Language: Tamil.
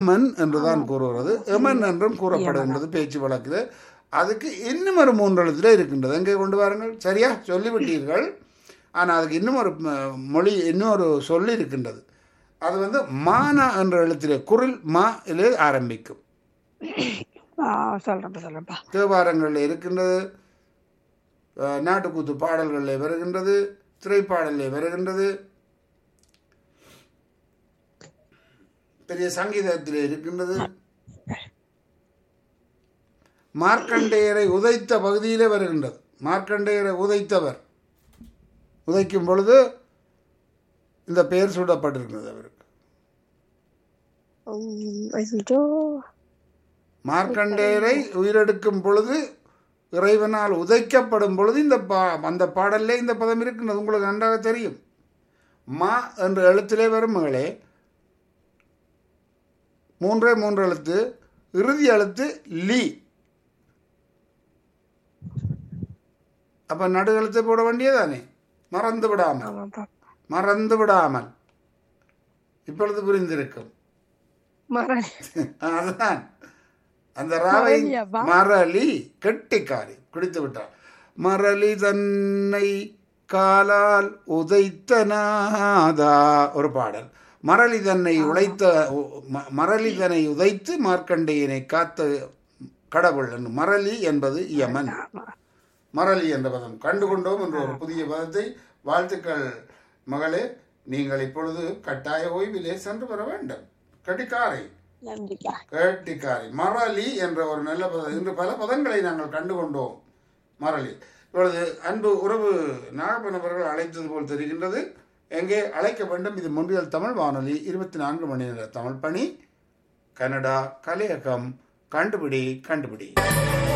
மன் என்றுதான் கூறுகிறது எமன் என்றும் கூறப்படுகின்றது பேச்சு வழக்குது அதுக்கு இன்னும் ஒரு மூன்று எழுத்துல இருக்கின்றது எங்கே கொண்டு வாருங்கள் சரியா சொல்லிவிட்டீர்கள் ஆனால் அதுக்கு இன்னும் ஒரு ம- மொழி இன்னும் ஒரு சொல்லி இருக்கின்றது அது வந்து மானா என்ற எழுத்திலே குரில் மா இலே ஆரம்பிக்கும் ஆ, சொல்றேன்ப்பா சொல்றேன்ப்பா தேவாரங்களில் இருக்கின்றது அஹ், நாட்டுக்கூத்து பாடல்களில் வருகின்றது திரைப்பாடலில் வருகின்றது பெரிய சங்கீதத்தில் இருக்கின்றது மார்க்கண்டேயரை உதைத்த பகுதியிலே வருகின்றது மார்க்கண்டேயரை உதைத்தவர் உதைக்கும் பொழுது இந்த பெயர் சூடப்பட்டிருக்கிறது அவருக்கு உம், ஐயோ. மார்க்கண்டேயரை உயிரெடுக்கும் பொழுது இறைவனால் உதைக்கப்படும் பொழுது இந்த பா அந்த பாடல்லே இந்த பதம் இருக்கின்றது உங்களுக்கு நன்றாக தெரியும் மா என்ற எழுத்திலே வரும் மகளே மூன்றே மூன்று எழுத்து இறுதி எழுத்து லீ அப்ப நடு எழுத்தை போட வேண்டியதானே மறந்து விடாமல் ஆமாப்பா மறந்து விடாமல் இப்பொழுது புரிந்திருக்கும் மரணி அதுதான் அந்த ராவை மறலியாப்பா? மரளி கெட்டிக்காரி குடித்து விட்டார் மரளி தன்னை காலால் உதைத்தனாதா ஒரு பாடல் மரளி தன்னை உழைத்த ம- மரளி தன்னை உதைத்து மார்க்கண்டேயனை காத்த கடவுள் என்று. மரளி என்பது யமன் மரளி என்ற பதம் கண்டுகொண்டோம் என்ற ஒரு புதிய பதத்தை வாழ்த்துக்கள் மகளே நீங்கள் இப்பொழுது கட்டாய ஓய்விலே சென்று வர வேண்டும் கட்டிக்காரை நன்றிக்கா கேட்டிக்காரி மரளி என்ற ஒரு நல்ல பதம் இன்று பல பதங்களை நாங்கள் கண்டுகொண்டோம் மரளி இப்பொழுது அன்பு உறவு நாகப்பன் அவர்கள் அழைத்தது போல் தெரிகின்றது எங்கே அழைக்க வேண்டும் இது முன்றியல் தமிழ் வானொலி இருபத்தி நான்கு மணி நேர தமிழ் பணி கனடா கலையகம் கண்டுபிடி கண்டுபிடி